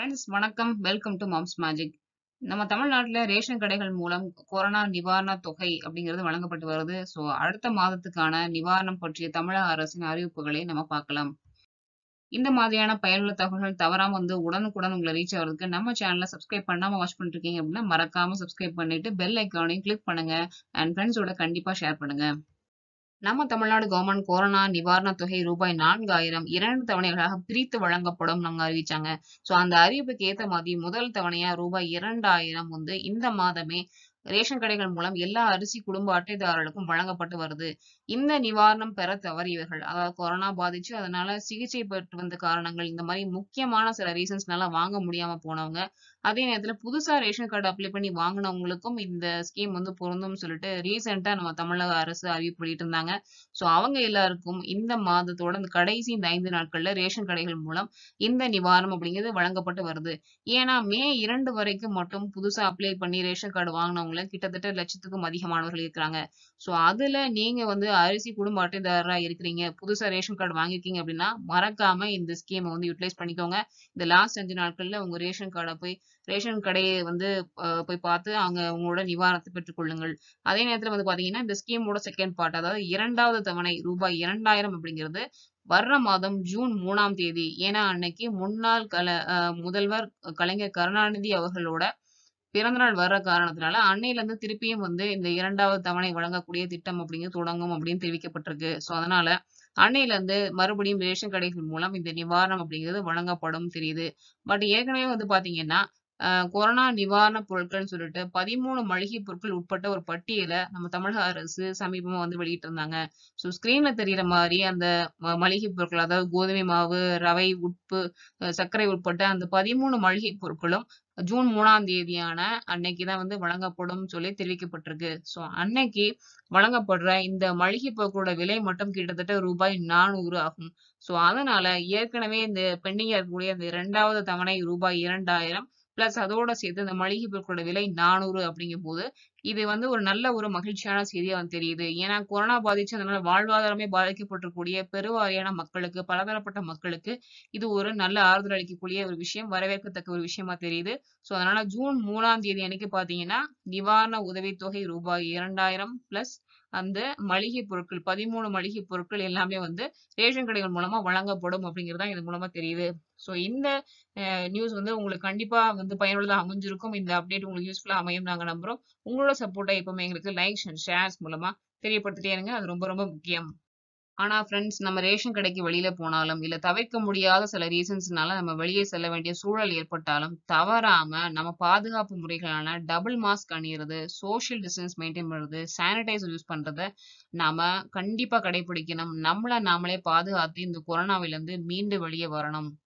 friends வணக்கம் welcome to moms magic நம்ம தமிழ்நாட்டுல ரேஷன் கடைகள் மூலம் கொரோனா நிவாரண தொகை அப்படிங்கிறது வழங்கப்பட்டு வருது ஸோ அடுத்த மாதத்துக்கான நிவாரணம் பற்றிய தமிழக அரசின் அறிவிப்புகளை நம்ம பார்க்கலாம் இந்த மாதிரியான பயனுள்ள தகவல்கள் தவறாம வந்து உடனுக்குடன் உங்களை ரீச் ஆகிறதுக்கு நம்ம சேனலை சப்ஸ்கிரைப் பண்ணாம வாட்ச் பண்ணிட்டு இருக்கீங்க அப்படின்னா மறக்காம சப்ஸ்கிரைப் பண்ணிட்டு பெல் ஐக்கானையும் கிளிக் பண்ணுங்க அண்ட் ஃப்ரெண்ட்ஸோட கண்டிப்பா ஷேர் பண்ணுங்க நம்ம தமிழ்நாடு கவர்மெண்ட் கொரோனா நிவாரண தொகை ரூபாய் நான்காயிரம் இரண்டு தவணைகளாக பிரித்து வழங்கப்படும் நாங்க அறிவிச்சாங்க சோ அந்த அறிவிப்புக்கு ஏத்த மாதிரி முதல் தவணையா ரூபாய் இரண்டாயிரம் வந்து இந்த மாதமே ரேஷன் கடைகள் மூலம் எல்லா அரிசி குடும்ப அட்டைதாரர்களுக்கும் வழங்கப்பட்டு வருது இந்த நிவாரணம் பெற தவறியவர்கள் அதாவது கொரோனா பாதிச்சு அதனால சிகிச்சை பெற்று வந்த காரணங்கள் இந்த மாதிரி முக்கியமான சில ரீசன்ஸ்னால வாங்க முடியாம போனவங்க அதே நேரத்துல புதுசா ரேஷன் கார்டு அப்ளை பண்ணி வாங்கினவங்களுக்கும் இந்த ஸ்கீம் வந்து பொருந்தும்னு சொல்லிட்டு ரீசெண்டா நம்ம தமிழக அரசு அறிவிப்பு வெளியிட்டு இருந்தாங்க சோ அவங்க எல்லாருக்கும் இந்த மாதத்தோட இந்த கடைசி இந்த ஐந்து நாட்கள்ல ரேஷன் கடைகள் மூலம் இந்த நிவாரணம் அப்படிங்கிறது வழங்கப்பட்டு வருது ஏன்னா மே இரண்டு வரைக்கும் மட்டும் புதுசா அப்ளை பண்ணி ரேஷன் கார்டு வாங்கினவங்க கிட்டத்தட்ட லட்சத்துக்கும் அதிகமானவர்கள் இருக்கிறாங்க சோ அதுல நீங்க வந்து அரிசி குடும்ப அட்டைதாரரா இருக்கிறீங்க புதுசா ரேஷன் கார்டு வாங்கிருக்கீங்க அப்படின்னா மறக்காம இந்த ஸ்கீமை வந்து யூட்டிலைஸ் பண்ணிக்கோங்க இந்த லாஸ்ட் அஞ்சு நாட்கள்ல உங்க ரேஷன் கார்டை போய் ரேஷன் கடையை வந்து போய் பார்த்து அங்க உங்களோட நிவாரணத்தை பெற்றுக்கொள்ளுங்கள் அதே நேரத்துல வந்து பாத்தீங்கன்னா இந்த ஸ்கீமோட செகண்ட் பார்ட் அதாவது இரண்டாவது தவணை ரூபாய் இரண்டாயிரம் அப்படிங்கிறது வர்ற மாதம் ஜூன் மூணாம் தேதி ஏன்னா அன்னைக்கு முன்னாள் கல முதல்வர் கலைஞர் கருணாநிதி அவர்களோட பிறந்தநாள் வர்ற காரணத்தினால அன்னையில இருந்து திருப்பியும் வந்து இந்த இரண்டாவது தவணை வழங்கக்கூடிய திட்டம் அப்படிங்கிறது தொடங்கும் அப்படின்னு தெரிவிக்கப்பட்டிருக்கு ஸோ அதனால அன்னையில இருந்து மறுபடியும் ரேஷன் கடைகள் மூலம் இந்த நிவாரணம் அப்படிங்கிறது வழங்கப்படும் தெரியுது பட் ஏற்கனவே வந்து பாத்தீங்கன்னா கொரோனா நிவாரண பொருட்கள்னு சொல்லிட்டு பதிமூணு மளிகை பொருட்கள் உட்பட்ட ஒரு பட்டியலை நம்ம தமிழக அரசு சமீபமா வந்து வெளியிட்டு இருந்தாங்க ஸோ ஸ்கிரீன்ல தெரியற மாதிரி அந்த மளிகை பொருட்கள் அதாவது கோதுமை மாவு ரவை உப்பு சர்க்கரை உட்பட்ட அந்த பதிமூணு மளிகை பொருட்களும் ஜூன் மூணாம் தேதியான அன்னைக்கு தான் வந்து வழங்கப்படும் சொல்லி தெரிவிக்கப்பட்டிருக்கு ஸோ அன்னைக்கு வழங்கப்படுற இந்த மளிகை பொருட்களோட விலை மட்டும் கிட்டத்தட்ட ரூபாய் நானூறு ஆகும் ஸோ அதனால ஏற்கனவே இந்த பெண்டிங்கா இருக்கக்கூடிய இந்த இரண்டாவது தவணை ரூபாய் இரண்டாயிரம் பிளஸ் அதோட சேர்த்து இந்த மளிகை பொருட்களோட விலை நானூறு அப்படிங்கும் போது இது வந்து ஒரு நல்ல ஒரு மகிழ்ச்சியான செய்தியா வந்து தெரியுது ஏன்னா கொரோனா பாதிச்சு அதனால வாழ்வாதாரமே பாதிக்கப்பட்டிருக்கூடிய பெருவாரியான மக்களுக்கு பலதரப்பட்ட மக்களுக்கு இது ஒரு நல்ல ஆறுதல் அளிக்கக்கூடிய ஒரு விஷயம் வரவேற்கத்தக்க ஒரு விஷயமா தெரியுது ஸோ அதனால ஜூன் மூணாம் தேதி அன்னைக்கு பாத்தீங்கன்னா நிவாரண உதவித்தொகை ரூபாய் இரண்டாயிரம் பிளஸ் அந்த மளிகை பொருட்கள் பதிமூணு மளிகை பொருட்கள் எல்லாமே வந்து ரேஷன் கடைகள் மூலமா வழங்கப்படும் அப்படிங்கிறது தான் இது மூலமா தெரியுது ஸோ இந்த நியூஸ் வந்து உங்களுக்கு கண்டிப்பா வந்து பயனுள்ளதாக அமைஞ்சிருக்கும் இந்த அப்டேட் உங்களுக்கு யூஸ்ஃபுல்லா அமையும் நாங்க நம்புறோம் உங்களோட சப்போர்ட்டை எப்பவுமே எங்களுக்கு லைக்ஸ் அண்ட் ஷேர்ஸ் மூலமா தெரியப்படுத்திட்டே இருங்க அது ரொம்ப ரொம்ப முக்கியம் ஆனா ஃப்ரெண்ட்ஸ் நம்ம ரேஷன் கடைக்கு வெளியில போனாலும் இல்ல தவிர்க்க முடியாத சில ரீசன்ஸ்னால நம்ம வெளியே செல்ல வேண்டிய சூழல் ஏற்பட்டாலும் தவறாம நம்ம பாதுகாப்பு முறைகளான டபுள் மாஸ்க் அணியிறது சோசியல் டிஸ்டன்ஸ் மெயின்டைன் பண்றது சானிடைசர் யூஸ் பண்றத நாம கண்டிப்பா கடைபிடிக்கணும் நம்மள நாமளே பாதுகாத்து இந்த கொரோனாவில இருந்து மீண்டு வெளியே வரணும்